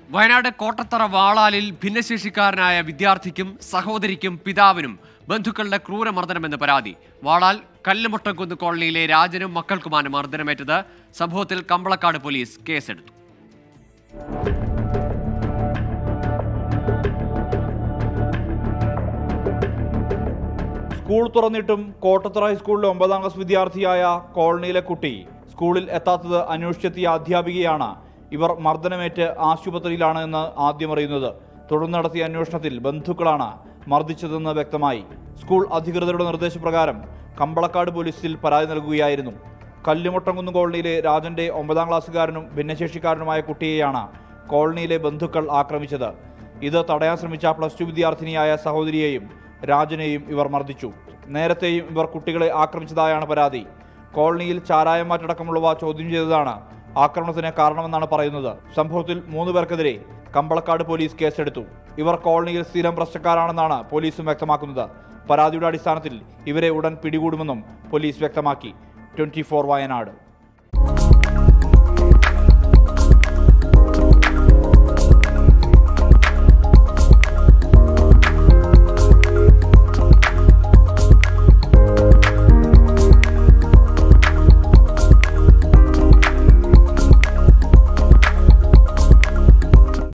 വയനാട് കോട്ടത്തറ വാളാലിൽ ഭിന്നശേഷിക്കാരനായ വിദ്യാർത്ഥിക്കും സഹോദരിക്കും പിതാവിനും ബന്ധുക്കളുടെ ക്രൂരമർദ്ദനമെന്ന് പരാതി വാളാൽ കല്ലുമുട്ടംകുന്ന് കോളനിയിലെ രാജനും മക്കൾക്കുമാണ് മർദ്ദനമേറ്റത് സംഭവത്തിൽ കമ്പളക്കാട് പോലീസ് കേസെടുത്തു സ്കൂൾ തുറന്നിട്ടും കോട്ടത്തറ ഹൈസ്കൂളിലെ ഒമ്പതാം ക്ലാസ് വിദ്യാർത്ഥിയായ കോളനിയിലെ കുട്ടി സ്കൂളിൽ എത്താത്തത് അന്വേഷിച്ചെത്തിയ അധ്യാപികയാണ് ഇവർ മർദ്ദനമേറ്റ് ആശുപത്രിയിലാണ് എന്ന് ആദ്യം അറിയുന്നത് തുടർന്ന് നടത്തിയ അന്വേഷണത്തിൽ ബന്ധുക്കളാണ് മർദ്ദിച്ചതെന്ന് വ്യക്തമായി സ്കൂൾ അധികൃതരുടെ നിർദ്ദേശപ്രകാരം കമ്പളക്കാട് പോലീസിൽ പരാതി നൽകുകയായിരുന്നു കല്ലുമുട്ടംകുന്ന് കോളനിയിലെ രാജന്റെ ഒമ്പതാം ക്ലാസ്സുകാരനും ഭിന്നശേഷിക്കാരനുമായ കുട്ടിയെയാണ് കോളനിയിലെ ബന്ധുക്കൾ ആക്രമിച്ചത് ഇത് തടയാൻ ശ്രമിച്ച പ്ലസ് ടു വിദ്യാർത്ഥിനിയായ സഹോദരിയെയും രാജനെയും ഇവർ മർദ്ദിച്ചു നേരത്തെയും ഇവർ കുട്ടികളെ ആക്രമിച്ചതായാണ് പരാതി കോളനിയിൽ ചാരായമാറ്റടക്കമുള്ളവ ചോദ്യം ചെയ്തതാണ് ആക്രമണത്തിന് കാരണമെന്നാണ് പറയുന്നത് സംഭവത്തിൽ മൂന്ന് പേർക്കെതിരെ കമ്പളക്കാട് പോലീസ് കേസെടുത്തു ഇവർ കോളനിയിൽ സ്ഥിരം പ്രശ്നക്കാരാണെന്നാണ് പോലീസും വ്യക്തമാക്കുന്നത് പരാതിയുടെ അടിസ്ഥാനത്തിൽ ഇവരെ ഉടൻ പിടികൂടുമെന്നും പോലീസ് വ്യക്തമാക്കി ട്വന്റി വയനാട്